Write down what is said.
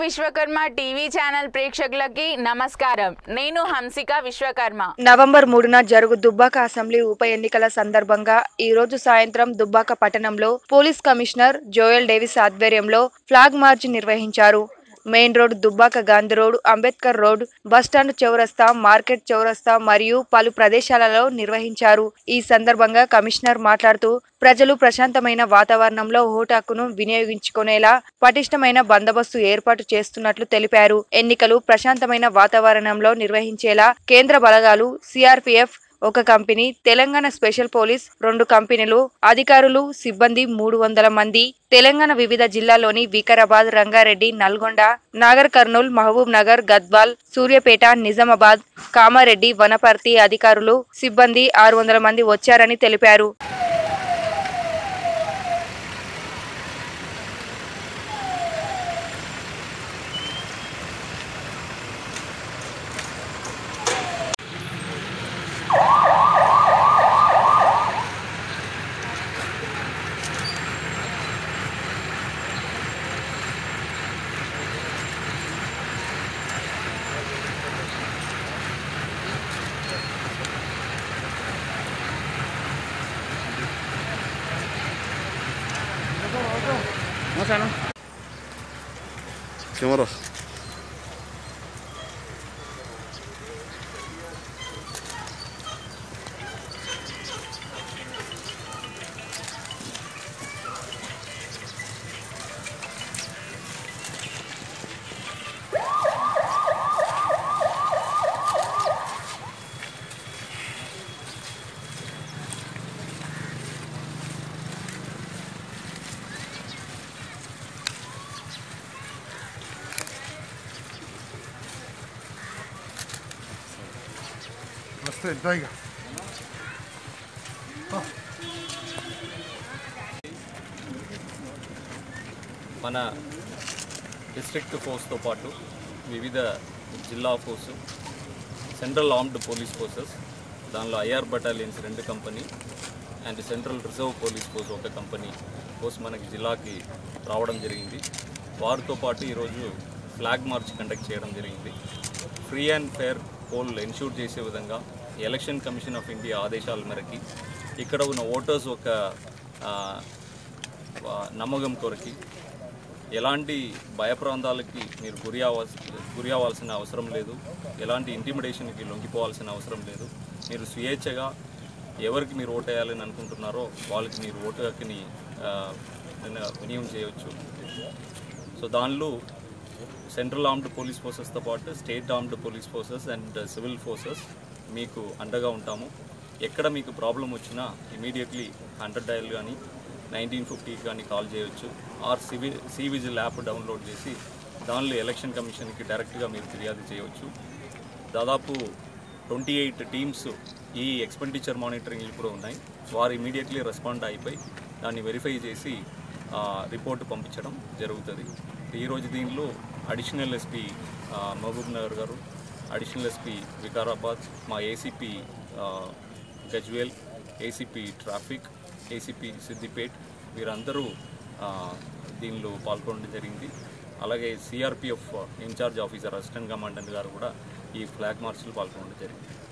Vishwakarma TV channel ప్రేక్షకులకి నమస్కారం నేను హంసిక విశ్వకర్మ నవంబర్ మూడున జరుగు దుబ్బాక అసెంబ్లీ ఉప ఎన్నికల సందర్భంగా ఈ రోజు సాయంత్రం దుబ్బాక పట్టణంలో పోలీస్ కమిషనర్ జోయల్ డేవిస్ ఆధ్వర్యంలో ఫ్లాగ్ మార్చ్ నిర్వహించారు main road Dubbaka Gandhi road Ambedkar road bus stand చౌరస్తా మార్కెట్ చౌరస్తా మరియు పలు ప్రదేశాలలో నిర్వహించారు ఈ సందర్భంగా కమిషనర్ మాట్లాడుతూ ప్రజలు ప్రశాంతమైన వాతావరణంలో ఓటు హక్కును వినియోగించుకునేలా పటిష్టమైన బందోబస్తు ఏర్పాటు చేస్తున్నట్లు తెలిపారు ఎన్నికలు ప్రశాంతమైన వాతావరణంలో నిర్వహించేలా కేంద్ర బలగాలు సిఆర్పిఎఫ్ ఒక కంపెనీ తెలంగాణ స్పెషల్ పోలీస్ రెండు కంపెనీలు అధికారులు సిబ్బంది మూడు వందల మంది తెలంగాణ వివిధ జిల్లాల్లోని వికారాబాద్ రంగారెడ్డి నల్గొండ నాగర్ కర్నూల్ మహబూబ్ నగర్ గద్వాల్ సూర్యాపేట నిజామాబాద్ కామారెడ్డి వనపర్తి అధికారులు సిబ్బంది ఆరు వందల మంది వచ్చారని తెలిపారు కెమెరా వస్తే ఇద్దాయిగా మన డిస్ట్రిక్ట్ ఫోర్స్తో పాటు వివిధ జిల్లా force central armed police forces దానిలో ఐఆర్ బటాలియన్స్ రెండు company and central reserve police force ఒక కంపెనీ ఫోర్స్ మనకి జిల్లాకి రావడం జరిగింది వారితో పాటు ఈరోజు ఫ్లాగ్ మార్చ్ కండక్ట్ చేయడం జరిగింది free and fair poll ensure చేసే విధంగా ఎలక్షన్ కమిషన్ ఆఫ్ ఇండియా ఆదేశాల మేరకి ఇక్కడ ఉన్న ఓటర్స్ ఒక ఆ, ఆ, నమ్మకం కొరకి ఎలాంటి భయప్రాంతాలకి మీరు గురి అవ్వాల్సి గురి అవ్వాల్సిన అవసరం లేదు ఎలాంటి ఇంటిమిడేషన్కి లొంగిపోవాల్సిన అవసరం లేదు మీరు స్వేచ్ఛగా ఎవరికి మీరు ఓటు వేయాలని అనుకుంటున్నారో వాళ్ళకి మీరు ఓటు హక్కుని ఆ, విన- వినియోగం చేయవచ్చు సో దానిలో సెంట్రల్ ఆర్మ్డ్ పోలీస్ ఫోర్సెస్తో పాటు state armed police forces and civil forces మీకు అండగా ఉంటాము ఎక్కడ మీకు ప్రాబ్లం వచ్చినా ఇమీడియట్లీ హండ్రెడ్ డయల్ కానీ నైన్టీన్ ఫిఫ్టీకి కానీ కాల్ చేయొచ్చు ఆర్ సివి సి విజిల్ యాప్ డౌన్లోడ్ చేసి దానిలో ఎలక్షన్ కమిషన్కి డైరెక్ట్గా మీరు ఫిర్యాదు చేయవచ్చు దాదాపు ట్వంటీ ఎయిట్ టీమ్స్ ఈ ఎక్స్పెండిచర్ మానిటరింగ్ ఇప్పుడు ఉన్నాయి వారు ఇమీడియట్లీ రెస్పాండ్ అయిపోయి దాన్ని వెరిఫై చేసి ఆ, రిపోర్ట్ పంపించడం జరుగుతుంది ఈరోజు దీనిలో అడిషనల్ ఎస్పీ మహబూబ్ నగర్ గారు అడిషనల్ ఎస్పీ వికారాబాద్ మా ACP Gajwel ACP traffic ACP Siddipet వీరందరూ ఆ, దీనిలో పాల్గొనడం జరిగింది అలాగే CRPF in charge officer assistant commandant గారు కూడా ఈ ఫ్లాగ్ మార్చ్లో పాల్గొనడం జరిగింది